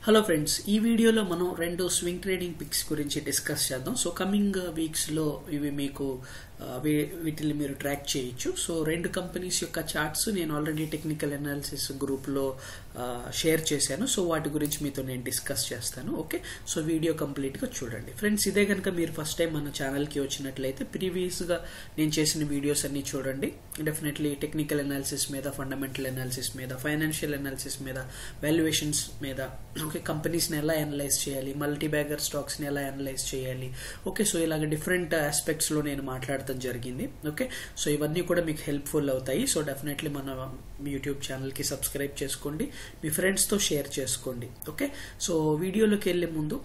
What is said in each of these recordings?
hello friends ఈ వీడియోలో మనం రెండు స్వింగ్ ట్రేడింగ్ పిక్స్ గురించి డిస్కస్ చేద్దాం సో కమింగ్ వీక్స్లో ఇవి మీకు ఆ, వీ- వీటిని మీరు ట్రాక్ చేయొచ్చు సో రెండు కంపెనీస్ యొక్క చార్ట్స్ నేను ఆల్రెడీ టెక్నికల్ అనాలిసిస్ గ్రూప్లో షేర్ చేశాను సో వాటి గురించి మీతో నేను డిస్కస్ చేస్తాను ఓకే సో వీడియో కంప్లీట్గా చూడండి ఫ్రెండ్స్ ఇదే కనుక మీరు ఫస్ట్ టైం మన ఛానల్కి వచ్చినట్లయితే ప్రీవియస్గా నేను చేసిన వీడియోస్ అన్ని చూడండి డెఫినెట్లీ టెక్నికల్ అనాలిసిస్ మీద ఫండమెంటల్ అనాలిసిస్ మీద ఫైనాన్షియల్ అనాలిసిస్ మీద వాల్యుయేషన్స్ మీద ఓకే కంపెనీస్ని ఎలా అనలైజ్ చేయాలి మల్టీ బ్యాగర్ స్టాక్స్ని ఎలా అనలైజ్ చేయాలి ఓకే సో ఇలాగ డిఫరెంట్ ఆస్పెక్ట్స్లో నేను మాట్లాడటం జరిగింది ఓకే సో ఇవన్నీ కూడా మీకు హెల్ప్ఫుల్ అవుతాయి సో డెఫినెట్లీ మన యూట్యూబ్ ఛానల్కి సబ్స్క్రైబ్ చేసుకోండి మీ ఫ్రెండ్స్తో షేర్ చేసుకోండి ఓకే సో వీడియోలోకి వెళ్ళే ముందు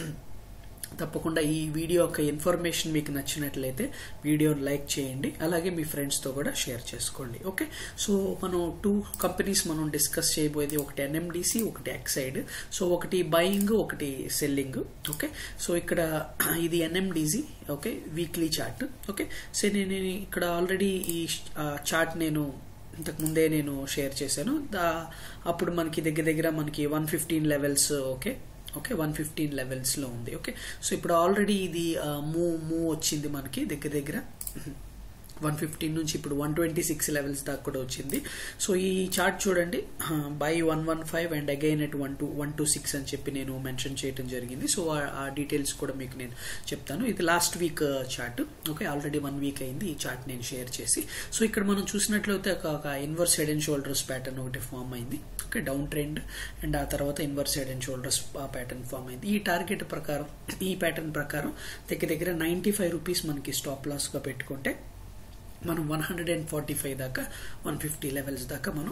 తప్పకుండా ఈ వీడియో యొక్క ఇన్ఫర్మేషన్ మీకు నచ్చినట్లయితే వీడియోని లైక్ చేయండి అలాగే మీ ఫ్రెండ్స్తో కూడా షేర్ చేసుకోండి ఓకే సో మనం టూ కంపెనీస్ మనం డిస్కస్ చేయబోయేది ఒకటి ఎన్ఎండిసి ఒకటి ఎక్సైడ్ సో ఒకటి బయింగ్ ఒకటి సెల్లింగ్ ఓకే సో ఇక్కడ ఇది NMDC okay weekly chart okay so నేను ఇక్కడ ఆల్రెడీ ఈ చార్ట్ నేను ఇంతకు ముందే నేను షేర్ చేశాను దా- అప్పుడు మనకి దగ్గర దగ్గర మనకి one fifteen levels okay okay one fifteen లెవెల్స్లో ఉంది ఓకే సో ఇప్పుడు ఆల్రెడీ ఇది మూవ్ మూవ్ వచ్చింది మనకి దగ్గర దగ్గర వన్ ఫిఫ్టీన్ నుంచి ఇప్పుడు వన్ ట్వంటీ సిక్స్ లెవెల్స్ దాకా కూడా వచ్చింది సో ఈ చార్ట్ చూడండి buy one one five and again at one two one two six అని చెప్పి నేను మెన్షన్ చేయడం జరిగింది సో ఆ- ఆ డీటెయిల్స్ కూడా మీకు నేను చెప్తాను ఇది last week chart okay already one week అయింది ఈ చార్ట్ నేను షేర్ చేసి సో ఇక్కడ మనం చూసినట్లయితే ఒక- ఒక inverse head and shoulders pattern ఒకటి ఫామ్ అయింది ఓకే డౌన్ ట్రెండ్ అండ్ ఆ తర్వాత inverse head and shoulders pattern form అయింది ఈ టార్గెట్ ప్రకారం ఈ ప్యాటర్న్ ప్రకారం దగ్గర దగ్గర నైంటీ ఫైవ్ రూపీస్ మనకి స్టాప్ లాస్గా పెట్టుకుంటే మనం one hundred and forty five దాకా వన్ ఫిఫ్టీ లెవెల్స్ దాకా మనం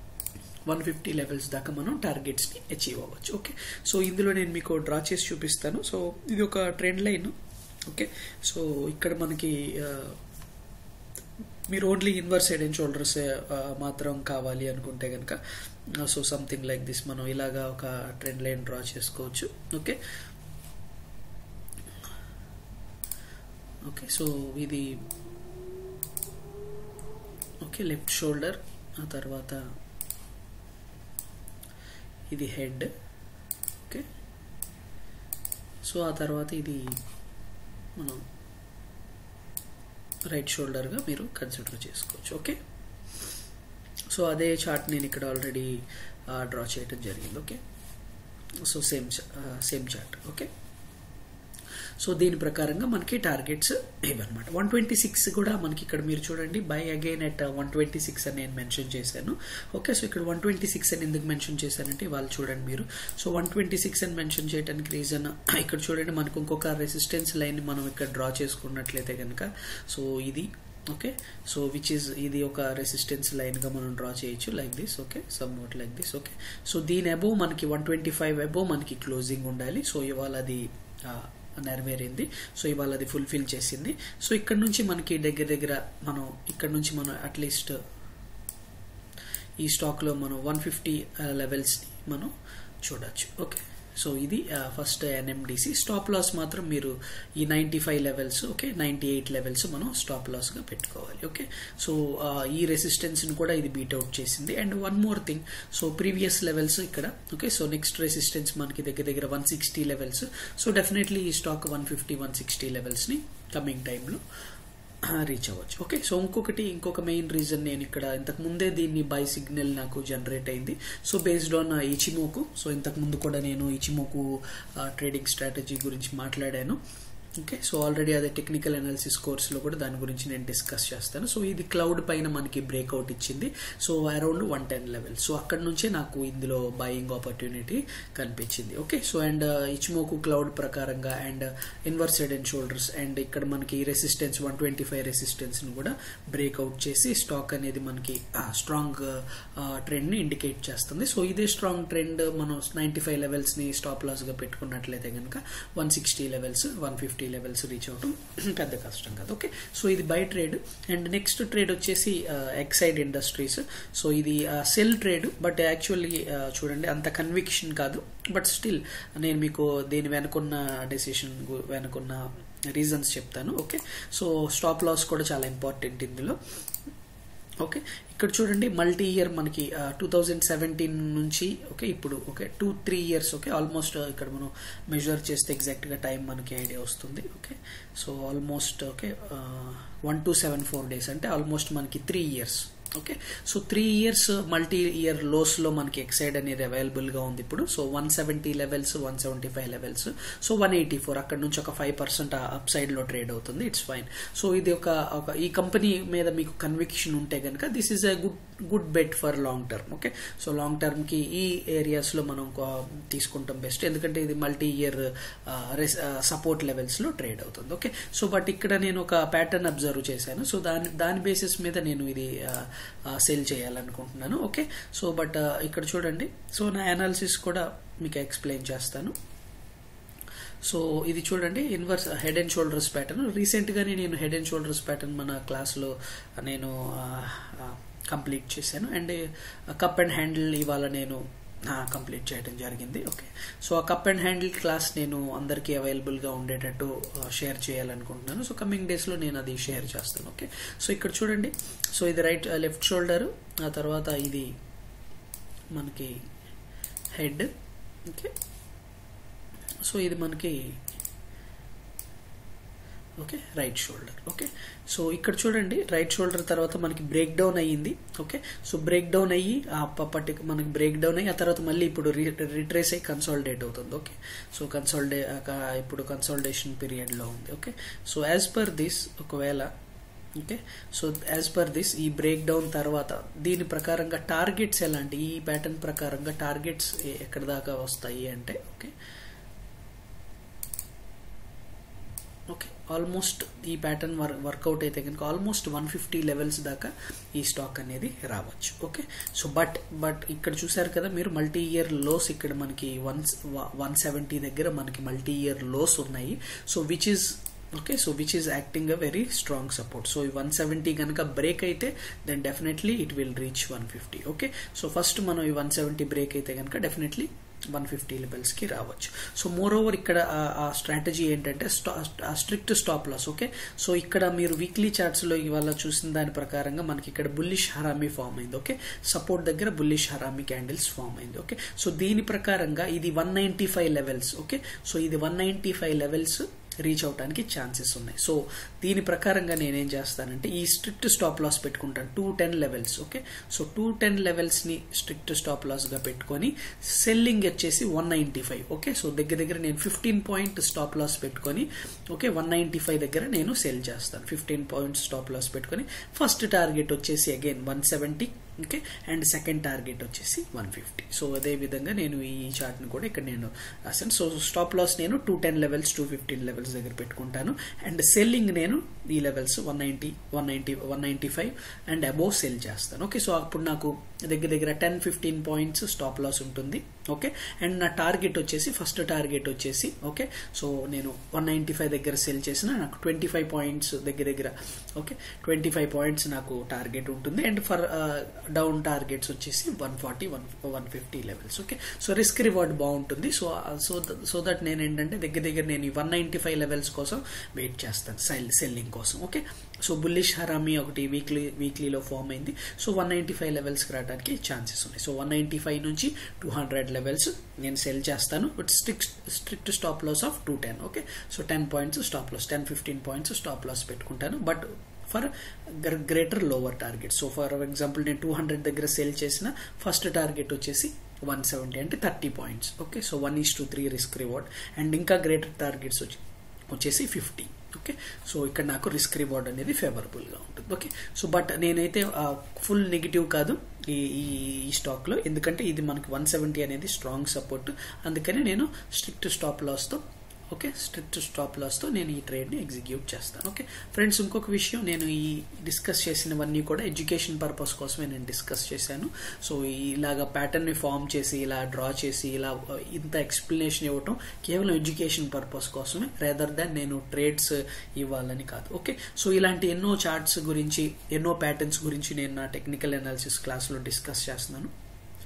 వన్ ఫిఫ్టీ లెవెల్స్ దాకా మనం టార్గెట్స్ని అచీవ్ అవ్వచ్చు ఓకే సో ఇందులో నేను మీకు డ్రా చేసి చూపిస్తాను సో ఇది ఒక ట్రెండ్ లైన్ ఓకే సో ఇక్కడ మనకి ఆ, మీరు only inverse head and shoulders మాత్రం కావాలి అనుకుంటే కనుక సో సంథింగ్ లైక్ దిస్ మనం ఇలాగా ఒక ట్రెండ్ లైన్ డ్రా చేసుకోవచ్చు ఓకే ఓకే సో ఇది ఓకే లెఫ్ట్ షోల్డర్ ఆ తర్వాత ఇది హెడ్ ఓకే సో ఆ తర్వాత ఇది మనం రైట్ షోల్డర్గా మీరు కన్సిడర్ చేసుకోవచ్చు ఓకే సో అదే చార్ట్ నేను ఇక్కడ ఆల్రెడీ డ్రా చేయడం జరిగింది okay so same same chart okay so దీని ప్రకారంగా మనకి టార్గెట్స్ ఇవన్నమాట వన్ ట్వంటీ సిక్స్ కూడా మనకి ఇక్కడ మీరు చూడండి buy again at one twenty six అని నేను మెన్షన్ చేశాను ఓకే సో ఇక్కడ వన్ ట్వంటీ సిక్స్ అని ఎందుకు మెన్షన్ చేశానంటే వాళ్ళు చూడండి మీరు సో వన్ ట్వంటీ సిక్స్ అని మెన్షన్ చేయడానికి రీజన్ ఇక్కడ చూడండి మనకు ఇంకొక రెసిస్టెన్స్ లైన్ మనం ఇక్కడ డ్రా చేసుకున్నట్లయితే కనుక సో ఇది ఓకే సో విచ్ ఇస్ ఇది ఒక రెసిస్టెన్స్ లైన్గా మనం డ్రా చేయొచ్చు like this okay some note like this okay so దీని అబోవ్ మనకి వన్ ట్వంటీ ఫైవ్ అబోవ్ మనకి క్లోజింగ్ ఉండాలి సో ఇవాళ అది ఆ, నెరవేరింది సో ఇవాళ అది ఫుల్ఫిల్ చేసింది సో ఇక్కడ నుంచి మనకి దగ్గర దగ్గర మనం ఇక్కడ నుంచి మనం అట్లీస్ట్ ఈ స్టాక్లో మనం వన్ ఫిఫ్టీ లెవెల్స్ని మనం చూడొచ్చు ఓకే సో ఇది ఫస్ట్ ఎన్ఎండిసి స్టాప్ లాస్ మాత్రం మీరు ఈ ninety five levels okay ninety eight levels మనం స్టాప్ లాస్గా పెట్టుకోవాలి ఓకే సో ఈ రెసిస్టెన్స్ని కూడా ఇది బీట్ అవుట్ చేసింది and one more thing so previous levels ఇక్కడ ఓకే సో నెక్స్ట్ రెసిస్టెన్స్ మనకి దగ్గర దగ్గర one sixty levels so definitely ఈ stock one fifty one sixty లెవెల్స్ని కమింగ్ టైంలో రీచ్ అవ్వచ్చు ఓకే సో ఇంకొకటి ఇంకొక మెయిన్ రీజన్ నేను ఇక్కడ ఇంతకు ముందే దీన్ని బై సిగ్నల్ నాకు జనరేట్ అయింది so based on Ichimoku so ఇంతకు ముందు కూడా నేను ఇచిమోకు ట్రేడింగ్ స్ట్రాటజీ గురించి మాట్లాడాను ఓకే సో ఆల్రెడీ అదే టెక్నికల్ అనాలిసిస్ కోర్సులో కూడా దాని గురించి నేను డిస్కస్ చేస్తాను సో ఇది క్లౌడ్ పైన మనకి బ్రేక్అవుట్ ఇచ్చింది so around one ten level so అక్కడ నుంచే నాకు ఇందులో బయింగ్ ఆపర్చునిటీ కనిపించింది okay so and Ichimoku cloud ప్రకారంగా and inverse head and shoulders and ఇక్కడ మనకి రెసిస్టెన్స్ వన్ ట్వంటీ ఫైవ్ రెసిస్టెన్స్ని కూడా బ్రేక్అవుట్ చేసి స్టాక్ అనేది మనకి స్ట్రాంగ్ ట్రెండ్ని ఇండికేట్ చేస్తుంది సో ఇదే స్ట్రాంగ్ ట్రెండ్ మనం నైంటీ ఫైవ్ లెవెల్స్ని స్టాప్ లాస్గా పెట్టుకున్నట్లయితే కనుక one sixty levels one fifty levels reach అవడం పెద్ద కష్టం కాదు ఓకే సో ఇది buy trade and next trade వచ్చేసి ఎక్సైడ్ ఇండస్ట్రీస్ సో ఇది సెల్ ట్రేడ్ బట్ యాక్చువల్లీ చూడండి అంత కన్విక్షన్ కాదు బట్ స్టిల్ నేను మీకు దీని వెనుకున్న డెసిషన్ వెనుకున్న రీజన్స్ చెప్తాను ఓకే సో స్టాప్ లాస్ కూడా చాలా ఇంపార్టెంట్ ఇందులో ఓకే ఇక్కడ చూడండి మల్టీ ఇయర్ మనకి టూ థౌజండ్ సెవెంటీన్ నుంచి ఓకే ఇప్పుడు okay two three years okay almost ఇక్కడ మనం మెజర్ చేస్తే ఎగ్జాక్ట్గా టైం మనకి ఐడియా వస్తుంది okay so almost okay one two seven four days అంటే ఆల్మోస్ట్ మనకి three years okay so three years multi year లోస్లో మనకి ఎక్సైడ్ అనేది అవైలబుల్గా ఉంది ఇప్పుడు so one seventy levels one seventy five levels so one eighty four అక్కడ నుంచి ఒక ఫైవ్ పర్సెంట్ అప్ సైడ్లో ట్రేడ్ అవుతుంది ఇట్స్ ఫైన్ సో ఇది ఒక ఒక ఈ కంపెనీ మీద మీకు కన్విక్షన్ ఉంటే కనుక this is a good good bet for long term okay so long టర్మ్కి ఈ ఏరియాస్లో మనం తీసుకుంటాం బెస్ట్ ఎందుకంటే ఇది మల్టీ ఇయర్ సపోర్ట్ లెవెల్స్లో ట్రేడ్ అవుతుంది ఓకే సో బట్ ఇక్కడ నేను ఒక ప్యాటర్న్ అబ్జర్వ్ చేశాను సో దాని దాని బేసిస్ మీద నేను ఇది సేల్ చేయాలనుకుంటున్నాను ఓకే సో బట్ ఇక్కడ చూడండి సో నా అనాలిసిస్ కూడా మీకు ఎక్స్ప్లెయిన్ చేస్తాను సో ఇది చూడండి inverse head and shoulders pattern రీసెంట్గానే నేను హెడ్ అండ్ షోల్డర్స్ ప్యాటర్న్ మన క్లాస్లో నేను కంప్లీట్ చేశాను అండ్ కప్ అండ్ హ్యాండిల్ ఇవాళ నేను కంప్లీట్ చేయడం జరిగింది ఓకే సో ఆ కప్ అండ్ హ్యాండిల్ క్లాస్ నేను అందరికీ అవైలబుల్గా ఉండేటట్టు షేర్ చేయాలనుకుంటున్నాను సో కమింగ్ డేస్లో నేను అది షేర్ చేస్తాను ఓకే సో ఇక్కడ చూడండి సో ఇది రైట్ లెఫ్ట్ షోల్డర్ ఆ తర్వాత ఇది మనకి హెడ్ ఓకే సో ఇది మనకి okay right shoulder okay so ఇక్కడ చూడండి రైట్ షోల్డర్ తర్వాత మనకి బ్రేక్ డౌన్ అయ్యింది ఓకే సో బ్రేక్ డౌన్ అయ్యి ఆ పట్టి మనకి బ్రేక్ డౌన్ అయ్యి ఆ తర్వాత మళ్ళీ ఇప్పుడు రిట్రేస్ అయ్యి కన్సాలిడేట్ అవుతుంది ఓకే సో కన్సాలిడే ఇప్పుడు కన్సాలిడేషన్ పీరియడ్లో ఉంది okay so as per this ఒకవేళ okay so as per this ఈ బ్రేక్ డౌన్ తర్వాత దీని ప్రకారంగా టార్గెట్స్ ఎలాంటి ఈ ప్యాటర్న్ ప్రకారంగా టార్గెట్స్ ఎక్కడ దాకా వస్తాయి అంటే ఓకే ఓకే ఆల్మోస్ట్ ఈ ప్యాటర్న్ వర్కౌట్ అయితే కనుక ఆల్మోస్ట్ వన్ ఫిఫ్టీ లెవెల్స్ దాకా ఈ స్టాక్ అనేది రావచ్చు ఓకే సో బట్ బట్ ఇక్కడ చూసారు కదా మీరు మల్టీ ఇయర్ లోస్ ఇక్కడ మనకి వన్ వన్ సెవెంటీ దగ్గర మనకి మల్టీ ఇయర్ లోస్ ఉన్నాయి so which is okay so which is acting a very strong support so ఈ వన్ సెవెంటీ కనుక బ్రేక్ అయితే then definitely it will reach one fifty okay so first మనం ఈ one seventy break అయితే కనుక definitely one fifty లెవెల్స్కి రావచ్చు so more over ఇక్కడ ఆ స్ట్రాటజీ ఏంటంటే strict stop loss okay so ఇక్కడ మీరు వీక్లీ చార్ట్స్లో ఇవాళ చూసిన దాని ప్రకారంగా మనకి ఇక్కడ బుల్లిష్ హరామీ ఫామ్ అయింది ఓకే సపోర్ట్ దగ్గర బుల్లిష్ హరామీ క్యాండిల్స్ ఫామ్ అయింది ఓకే సో దీని ప్రకారంగా ఇది one ninety five levels okay so ఇది one ninety five levels reach అవడానికి ఛాన్సెస్ ఉన్నాయి సో దీని ప్రకారంగా నేనేం చేస్తానంటే ఈ స్ట్రిక్ట్ స్టాప్ లాస్ పెట్టుకుంటాను two ten levels okay so two ten లెవెల్స్ని స్ట్రిక్ట్ స్టాప్ లాస్గా పెట్టుకొని సెల్లింగ్ వచ్చేసి one ninety five okay so దగ్గర దగ్గర నేను ఫిఫ్టీన్ పాయింట్ స్టాప్ లాస్ పెట్టుకొని ఓకే వన్ నైంటీ ఫైవ్ దగ్గర నేను సెల్ చేస్తాను ఫిఫ్టీన్ పాయింట్ స్టాప్ లాస్ పెట్టుకొని ఫస్ట్ టార్గెట్ వచ్చేసి again one seventy okay and second target వచ్చేసి వన్ ఫిఫ్టీ సో అదే విధంగా నేను ఈ చార్ట్ని కూడా ఇక్కడ నేను రాశాను సో స్టాప్ లాస్ నేను two ten levels two fifteen levels దగ్గర పెట్టుకుంటాను అండ్ సెల్లింగ్ నేను ఈ levels one ninety one ninety one ninety five and above sell చేస్తాను ఓకే సో అప్పుడు నాకు దగ్గర దగ్గర ten fifteen points stop loss ఉంటుంది ఓకే అండ్ నా టార్గెట్ వచ్చేసి ఫస్ట్ టార్గెట్ వచ్చేసి ఓకే సో నేను వన్ నైంటీ ఫైవ్ దగ్గర సెల్ చేసిన నాకు ట్వంటీ ఫైవ్ పాయింట్స్ దగ్గర దగ్గర ఓకే ట్వంటీ ఫైవ్ పాయింట్స్ నాకు టార్గెట్ ఉంటుంది అండ్ ఫర్ డౌన్ టార్గెట్స్ వచ్చేసి one forty one one fifty levels okay so risk reward బాగుంటుంది సో సో సో దట్ నేను ఏంటంటే దగ్గర దగ్గర నేను ఈ వన్ నైంటీ ఫైవ్ లెవెల్స్ కోసం వెయిట్ చేస్తాను సెల్ సెల్లింగ్ కోసం ఓకే సో బుల్లిష్ హరామీ ఒకటి వీక్లీ వీక్లీలో ఫామ్ అయింది సో వన్ నైంటీ ఫైవ్ లెవెల్స్కి రావడానికి ఛాన్సెస్ ఉన్నాయి సో వన్ నైంటీ ఫైవ్ నుంచి టూ హండ్రెడ్ లెవెల్స్ నేను సెల్ చేస్తాను but strict strict stop loss of two ten okay so ten points stop loss ten fifteen points stop loss పెట్టుకుంటాను but for greater lower target so for example నేను two hundred దగ్గర sale చేసిన first target వచ్చేసి one seventy అంటే thirty points okay so one is to three risk reward and ఇంకా greater targets వచ్చి వచ్చేసి fifty okay so ఇక్కడ నాకు రిస్క్ రివార్డ్ అనేది ఫేవరబుల్గా ఉంటుంది ఓకే సో బట్ నేనైతే ఫుల్ నెగిటివ్ కాదు ఈ ఈ స్టాక్లో ఎందుకంటే ఇది మనకి వన్ సెవెంటీ అనేది స్ట్రాంగ్ సపోర్ట్ అందుకని నేను స్ట్రిక్ట్ స్టాప్ లాస్తో ఓకే స్ట్రిక్ట్ స్టాప్ లాస్తో నేను ఈ ట్రేడ్ని ఎగ్జిక్యూట్ చేస్తాను ఓకే ఫ్రెండ్స్ ఇంకొక విషయం నేను ఈ డిస్కస్ చేసినవన్నీ కూడా ఎడ్యుకేషన్ పర్పస్ కోసమే నేను డిస్కస్ చేశాను సో ఇలాగా ప్యాటర్న్ని ఫామ్ చేసి ఇలా డ్రా చేసి ఇలా ఇంత ఎక్స్ప్లెనేషన్ ఇవ్వటం కేవలం ఎడ్యుకేషన్ పర్పస్ కోసమే రేదర్ దాన్ నేను ట్రేడ్స్ ఇవ్వాలని కాదు ఓకే సో ఇలాంటి ఎన్నో చార్ట్స్ గురించి ఎన్నో ప్యాటర్న్స్ గురించి నేను నా టెక్నికల్ అనాలిసిస్ క్లాస్లో డిస్కస్ చేస్తున్నాను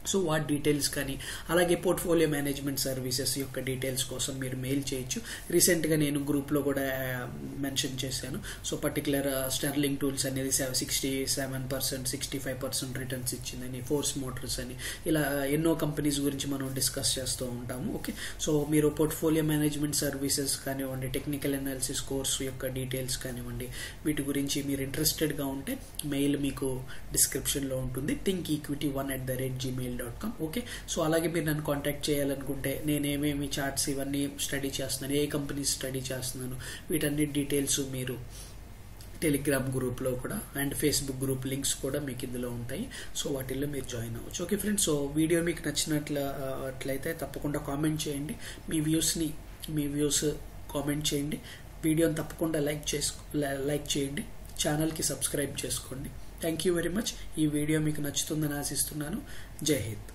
సో వాటి డీటెయిల్స్ కానీ అలాగే పోర్ట్ఫోలియో మేనేజ్మెంట్ సర్వీసెస్ యొక్క డీటెయిల్స్ కోసం మీరు మెయిల్ చేయొచ్చు రీసెంట్గా నేను గ్రూప్లో కూడా మెన్షన్ చేశాను సో పర్టికులర్ స్టర్లింగ్ టూల్స్ అనేది sixty seven percent sixty five percent returns ఇచ్చిందని ఫోర్స్ మోటార్స్ అని ఇలా ఎన్నో కంపెనీస్ గురించి మనం డిస్కస్ చేస్తూ ఉంటాము ఓకే సో మీరు పోర్ట్ఫోలియో మేనేజ్మెంట్ సర్వీసెస్ కానివ్వండి టెక్నికల్ అనాలిసిస్ కోర్స్ యొక్క డీటెయిల్స్ కానివ్వండి వీటి గురించి మీరు ఇంట్రెస్టెడ్గా ఉంటే మెయిల్ మీకు డిస్క్రిప్షన్లో ఉంటుంది Think Equity one at the rate Gmail dot com okay so అలాగే మీరు నన్ను కాంటాక్ట్ చేయాలనుకుంటే నేనేమేమి చార్ట్స్ ఇవన్నీ స్టడీ చేస్తున్నాను ఏ కంపెనీస్ స్టడీ చేస్తున్నాను వీటన్ని డీటెయిల్స్ మీరు టెలిగ్రామ్ గ్రూప్లో కూడా అండ్ ఫేస్బుక్ గ్రూప్ లింక్స్ కూడా మీకు ఇందులో ఉంటాయి సో వాటిల్లో మీరు జాయిన్ అవ్వచ్చు ఓకే ఫ్రెండ్స్ సో వీడియో మీకు నచ్చినట్ల అట్లయితే తప్పకుండా కామెంట్ చేయండి మీ వ్యూస్ని మీ వ్యూస్ కామెంట్ చేయండి వీడియోని తప్పకుండా లైక్ చేసుకో లైక్ చేయండి ఛానల్కి సబ్స్క్రైబ్ చేసుకోండి థ్యాంక్ యూ వెరీ మచ్ ఈ వీడియో మీకు నచ్చుతుందని ఆశిస్తున్నాను జై హింద్